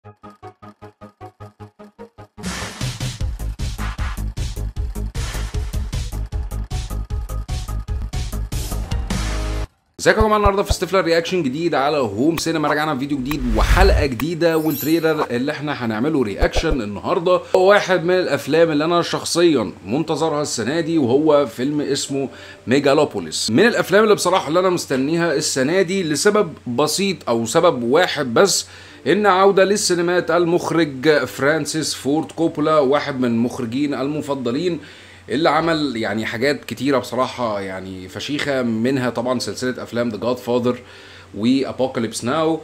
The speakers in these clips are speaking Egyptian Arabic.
ازيكم يا جماعه النهارده في ستيفلر رياكشن جديد على هوم سينما رجعنا بفيديو جديد وحلقه جديده والتريلر اللي احنا هنعمله رياكشن النهارده هو واحد من الافلام اللي انا شخصيا منتظرها السنه دي وهو فيلم اسمه ميجالوبوليس من الافلام اللي بصراحه اللي انا مستنيها السنه دي لسبب بسيط او سبب واحد بس ان عوده للسينمات المخرج فرانسيس فورد كوبولا واحد من المخرجين المفضلين اللي عمل يعني حاجات كتيرة بصراحة يعني فشيخة منها طبعا سلسلة أفلام ذا جاد فاذر وأبوكاليبس ناو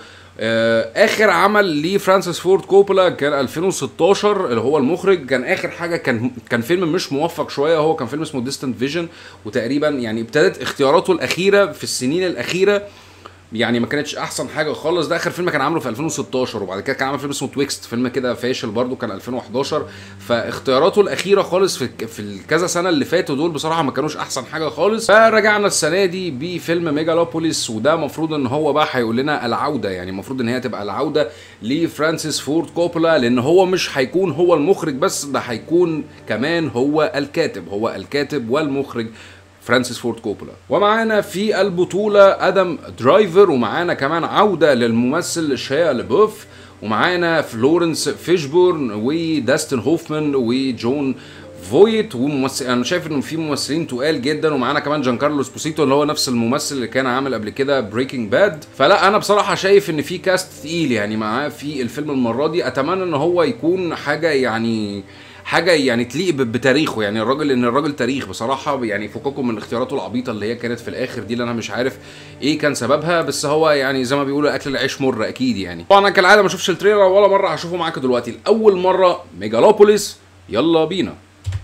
آخر عمل لفرانسيس فورد كوبولا كان 2016 اللي هو المخرج كان آخر حاجة كان كان فيلم مش موفق شوية هو كان فيلم اسمه ديستنت فيجن وتقريبا يعني ابتدت اختياراته الأخيرة في السنين الأخيرة يعني ما كانتش احسن حاجه خالص ده اخر فيلم كان عامله في 2016 وبعد كده كان عامل فيلم اسمه تويكست فيلم كده فاشل برده كان 2011 فاختياراته الاخيره خالص في في الكذا سنه اللي فاتوا دول بصراحه ما كانوش احسن حاجه خالص فرجعنا السنه دي بفيلم ميجالوبوليس وده المفروض ان هو بقى هيقول لنا العوده يعني المفروض ان هي تبقى العوده لفرانسيس فورد كوبولا لان هو مش هيكون هو المخرج بس ده هيكون كمان هو الكاتب هو الكاتب والمخرج فرانسيس فورد كوبولا ومعانا في البطولة أدم درايفر ومعانا كمان عودة للممثل شيا لبوف ومعانا فلورنس فيشبورن وداستن هوفمان وجون فويت وممثل انا شايف انه في ممثلين تقال جدا ومعانا كمان جان كارلوس بوسيتو اللي هو نفس الممثل اللي كان عامل قبل كده بريكنج باد فلا انا بصراحه شايف ان في كاست ثقيل يعني معاه في الفيلم المره دي اتمنى ان هو يكون حاجه يعني حاجه يعني تليق بتاريخه يعني الراجل ان الراجل تاريخ بصراحه يعني فككم من اختياراته العبيطه اللي هي كانت في الاخر دي اللي انا مش عارف ايه كان سببها بس هو يعني زي ما بيقولوا اكل العيش مر اكيد يعني طبعا انا كالعاده ما شفتش التريلر ولا مره هشوفه معاكم دلوقتي لاول مره ميجالوبوليس يلا بينا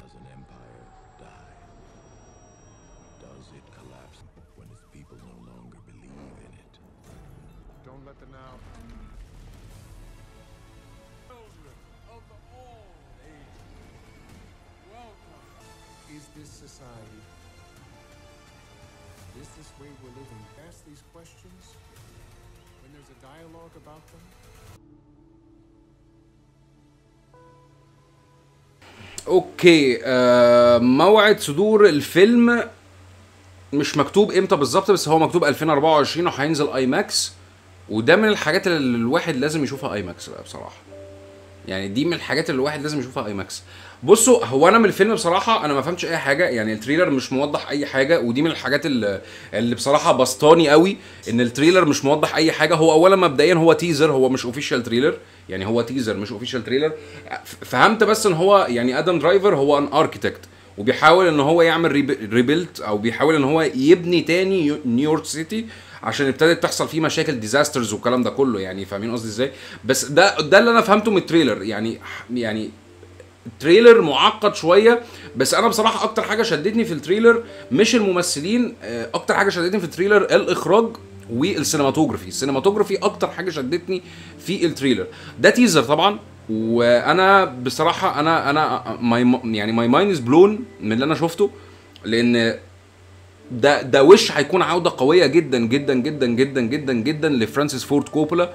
Does it collapse when its people no longer believe in it? Don't let the now. children of all ages. Welcome. Is this society? Is this way we're living? Ask these questions when there's a dialogue about them. اوكي آه موعد صدور الفيلم مش مكتوب امتى بالظبط بس هو مكتوب 2024 وهينزل اي ماكس وده من الحاجات اللي الواحد لازم يشوفها اي ماكس بقى بصراحه يعني دي من الحاجات اللي الواحد لازم يشوفها اي ماكس بصوا هو انا من الفيلم بصراحه انا ما فهمتش اي حاجه يعني التريلر مش موضح اي حاجه ودي من الحاجات اللي, اللي بصراحه بسطاني قوي ان التريلر مش موضح اي حاجه هو اولا مبدئيا هو تيزر هو مش اوفيشال تريلر يعني هو تيزر مش اوفيشال تريلر فهمت بس ان هو يعني ادم درايفر هو ان اركيتكت وبيحاول ان هو يعمل ريبيلت او بيحاول ان هو يبني تاني نيويورك سيتي عشان ابتدت تحصل فيه مشاكل ديزاسترز والكلام ده كله يعني فاهمين قصدي ازاي بس ده ده اللي انا فهمته من التريلر يعني يعني تريلر معقد شويه بس انا بصراحه اكتر حاجه شدتني في التريلر مش الممثلين آه، اكتر حاجه شدتني في التريلر الاخراج والسينماتوجرافي السينماتوجرافي اكتر حاجه شدتني في التريلر ده تيزر طبعا وانا بصراحه انا انا ماي يعني ماي مايند از بلون من اللي انا شفته لان ده ده وش هيكون عوده قويه جدا جدا جدا جدا جدا جدا لفرانسيس فورد كوبولا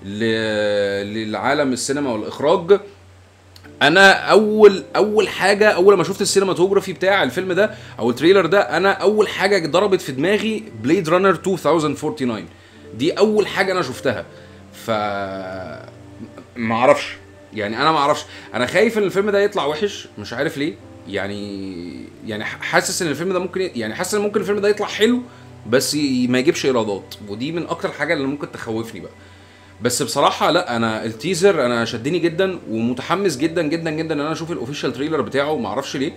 ل- للعالم السينما والاخراج انا اول اول حاجه اول ما شفت السينماتوجرافي بتاع الفيلم ده او التريلر ده انا اول حاجه ضربت في دماغي بليد رانر 2049 دي اول حاجه انا شفتها ف ما اعرفش يعني انا ما اعرفش انا خايف ان الفيلم ده يطلع وحش مش عارف ليه يعني يعني حاسس ان الفيلم ده ممكن ي- يعني حاسس ان ممكن الفيلم ده يطلع حلو بس ي- ما يجيبش ايرادات ودي من اكتر حاجه اللي ممكن تخوفني بقى بس بصراحه لا انا التيزر انا شدني جدا ومتحمس جدا جدا جدا ان انا اشوف الاوفيشال تريلر بتاعه ما اعرفش ليه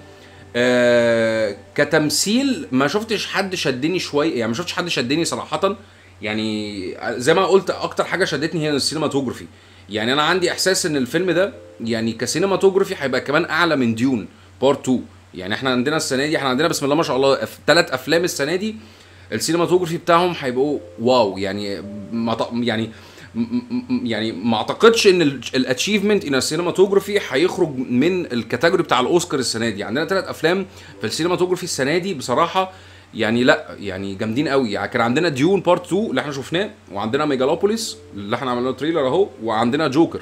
آه كتمثيل ما شفتش حد شدني شويه يعني ما شفتش حد شدني صراحه يعني زي ما قلت اكتر حاجه شدتني هي السينماتوجرافي يعني انا عندي احساس ان الفيلم ده يعني كسينماتوجرافي هيبقى كمان اعلى من ديون بارت 2 يعني احنا عندنا السنه دي احنا عندنا بسم الله ما شاء الله ثلاث افلام السنه دي السينماتوجرافي بتاعهم هيبقوا واو يعني ما ط- يعني م- م- يعني ما اعتقدش ان الاتشيفمنت ان السينماتوجرافي هيخرج من الكاتيجوري بتاع الاوسكار السنه دي عندنا ثلاث افلام في السينماتوجرافي السنه دي بصراحه يعني لا يعني جامدين قوي يعني كان عندنا ديون بارت 2 اللي احنا شفناه وعندنا ميجالوبوليس اللي احنا عملنا له تريلر اهو وعندنا جوكر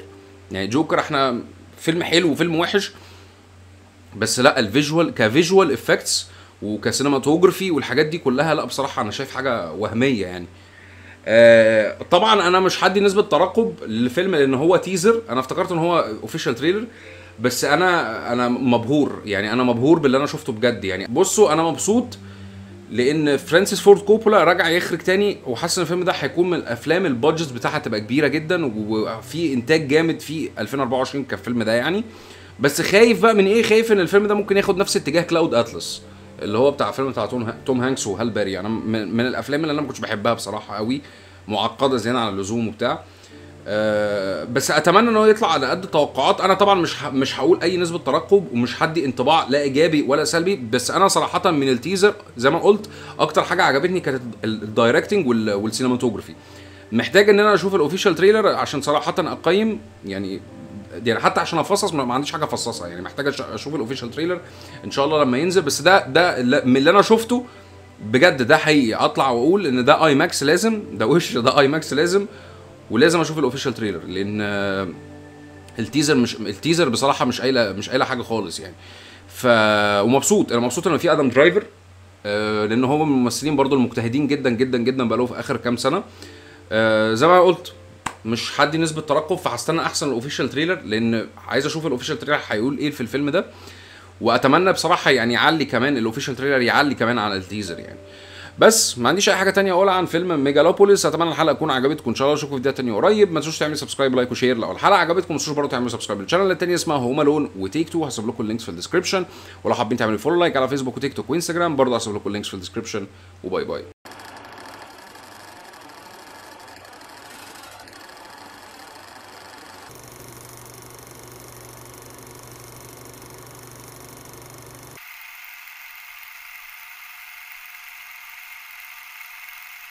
يعني جوكر احنا فيلم حلو وفيلم وحش بس لا الفيجوال كفيجوال افكتس وكسينماتوجرافي والحاجات دي كلها لا بصراحه انا شايف حاجه وهميه يعني آه طبعا انا مش هدي نسبه ترقب للفيلم لان هو تيزر انا افتكرت ان هو اوفيشال تريلر بس انا انا مبهور يعني انا مبهور باللي انا شفته بجد يعني بصوا انا مبسوط لان فرانسيس فورد كوبولا راجع يخرج تاني وحاسس ان الفيلم ده هيكون من الافلام البادجت بتاعها تبقى كبيره جدا وفي انتاج جامد في 2024 كالفيلم ده يعني بس خايف بقى من ايه خايف ان الفيلم ده ممكن ياخد نفس اتجاه كلاود اتلس اللي هو بتاع فيلم بتاع توم توم هانكس وهال باري انا من من الافلام اللي انا ما كنتش بحبها بصراحه قوي معقده زياده عن اللزوم وبتاع أه بس اتمنى ان هو يطلع على قد التوقعات انا طبعا مش ه- مش هقول اي نسبه ترقب ومش هدي انطباع لا ايجابي ولا سلبي بس انا صراحه من التيزر زي ما قلت اكتر حاجه عجبتني كانت ال- الدايركتنج وال- والسينماتوجرافي محتاج ان انا اشوف الاوفيشال تريلر عشان صراحه اقيم يعني يعني حتى عشان افصص ما ما عنديش حاجه افصصها يعني محتاج أش- اشوف الاوفيشال تريلر ان شاء الله لما ينزل بس ده ده اللي- من اللي انا شفته بجد ده حقيقي اطلع واقول ان ده اي ماكس لازم ده وش ده اي ماكس لازم ولازم اشوف الاوفيشال تريلر لان آه، التيزر مش التيزر بصراحه مش قايله مش قايله حاجه خالص يعني ف ومبسوط انا مبسوط ان في ادم درايفر آه، لان هو من الممثلين برضو المجتهدين جدا جدا جدا بقاله في اخر كام سنه آه، زي ما قلت مش هدي نسبه ترقب فهستنى احسن الاوفيشال تريلر لان عايز اشوف الاوفيشال تريلر هيقول ايه في الفيلم ده واتمنى بصراحه يعني يعلي كمان الاوفيشال تريلر يعلي كمان على التيزر يعني بس ما عنديش اي حاجه تانية اقولها عن فيلم ميجالوبوليس اتمنى الحلقه تكون عجبتكم ان شاء الله اشوفكم في فيديو تاني قريب ما تنسوش تعملوا سبسكرايب لايك وشير لو الحلقه عجبتكم ما تنسوش برضه تعملوا سبسكرايب للشانل التاني اسمها هوم الون وتيك تو هسيب لكم اللينكس في الديسكربشن ولو حابين تعملوا فولو لايك على فيسبوك وتيك توك وانستجرام برضه هسيب لكم اللينكس في الديسكربشن وباي باي